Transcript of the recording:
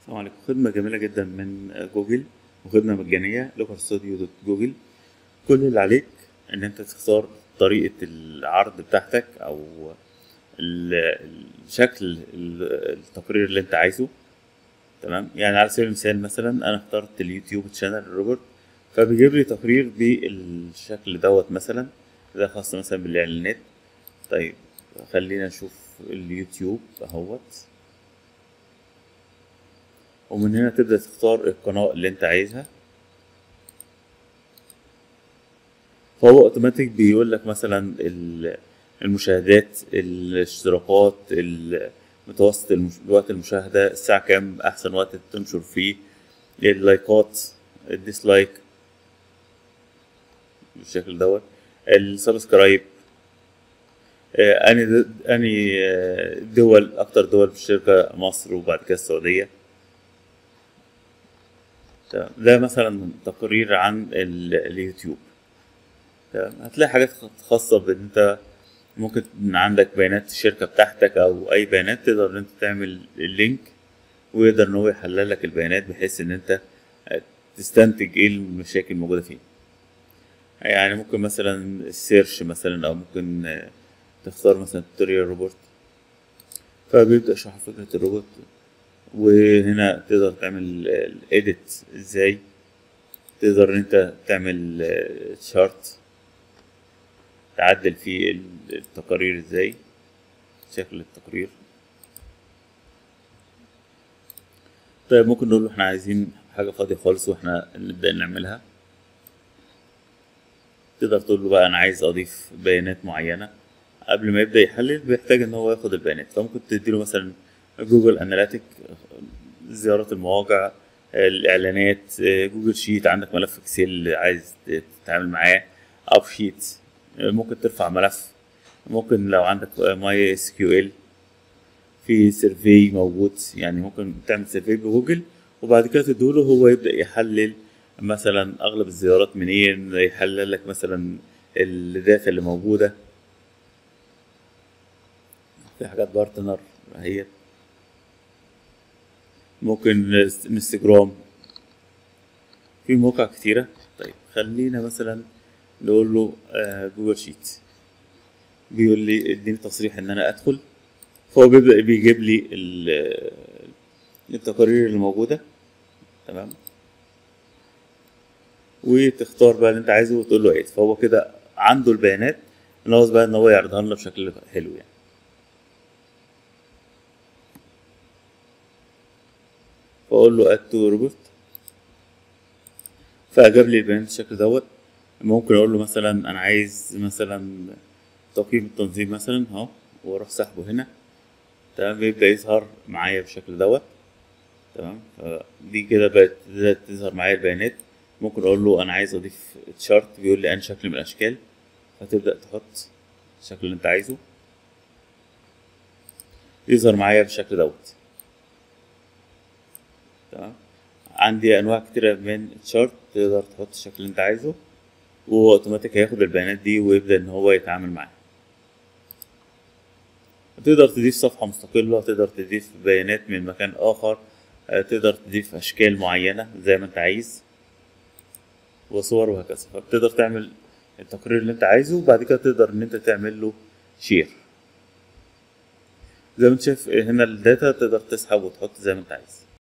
السلام عليكم خدمة جميلة جدا من جوجل وخدمة مجانية لوكر ستوديو دوت جوجل كل اللي عليك ان انت تختار طريقة العرض بتاعتك او ال- الشكل ال- التقرير اللي انت عايزه تمام يعني على سبيل المثال مثلا انا اخترت اليوتيوب شانل روبرت فبيجيب لي تقرير بالشكل دوت مثلا ده خاص مثلا بالاعلانات طيب خلينا نشوف اليوتيوب اهوت ومن هنا تبدأ تختار القناة اللي انت عايزها فهو اوتوماتيك بيقول لك مثلا ال- المشاهدات الاشتراكات ال- متوسط المش... وقت المشاهدة الساعة كام أحسن وقت تنشر فيه اللايكات الديسلايك بالشكل دوت السبسكرايب آه، أني د- أني آه، دول أكتر دول في الشركة مصر وبعد كده السعودية تمام. ده مثلا تقرير عن ال- اليوتيوب تمام. هتلاقي حاجات خاصة بان انت ممكن إن عندك بيانات الشركة بتاعتك او اي بيانات تقدر ان انت تعمل اللينك ويقدر ان هو يحلل لك البيانات بحيث ان انت تستنتج ايه المشاكل الموجودة فيه يعني ممكن مثلا السيرش مثلا او ممكن آه، تختار مثلا توتوريال روبوت فبيبدأ يشرح فكرة الروبوت وهنا تقدر تعمل الايديت ازاي تقدر ان انت تعمل شارت تعدل فيه ال- التقارير ازاي شكل التقرير طيب ممكن نقول له احنا عايزين حاجة فاضية خالص واحنا نبدأ نعملها تقدر تقول له بقى انا عايز اضيف بيانات معينة قبل ما يبدأ يحلل بيحتاج ان هو ياخد البيانات فممكن تديله مثلا جوجل اناليتيك زيارة المواقع الاعلانات جوجل شيت عندك ملف اكسل عايز تتعامل معاه اب شيت ممكن ترفع ملف ممكن لو عندك ماي اس كيو ال في سيرفي موجود يعني ممكن تعمل سيرفي بجوجل وبعد كده تدوله هو يبدأ يحلل مثلا اغلب الزيارات منين يحلل لك مثلا الداتا اللي موجودة في حاجات بارتنر هي ممكن انستجرام في مواقع كتيرة طيب خلينا مثلا نقول له آه، جوجل شيت بيقول لي اديني تصريح ان انا ادخل فهو بيبدأ بيجيب لي ال- التقارير اللي موجودة تمام وتختار بقى اللي انت عايزه وتقول له ايه فهو كده عنده البيانات ناقص بقى ان هو يعرضها لنا بشكل حلو يعني فاقول له اد تو روبوت فاجاب لي البيانات بالشكل دوت ممكن اقول له مثلا انا عايز مثلا تقييم التنظيم مثلا اهو واروح سحبه هنا تمام بيبدأ يظهر معايا بالشكل دوت تمام فدي كده بقت بدأت تظهر معايا البيانات ممكن اقول له انا عايز اضيف تشارت بيقول لي انا شكل من الاشكال فتبدأ تحط الشكل اللي انت عايزه يظهر معايا بالشكل دوت تمام عندي انواع كتيرة من الشارت تقدر تحط الشكل اللي انت عايزه وهو اوتوماتيك هياخد البيانات دي ويبدأ ان هو يتعامل معاها تقدر تضيف صفحة مستقلة تقدر تضيف بيانات من مكان آخر آه، تقدر تضيف أشكال معينة زي ما أنت عايز وصور وهكذا فبتقدر تعمل التقرير اللي أنت عايزه وبعد كده تقدر إن أنت تعمل له شير زي ما أنت شايف هنا الداتا تقدر تسحب وتحط زي ما أنت عايز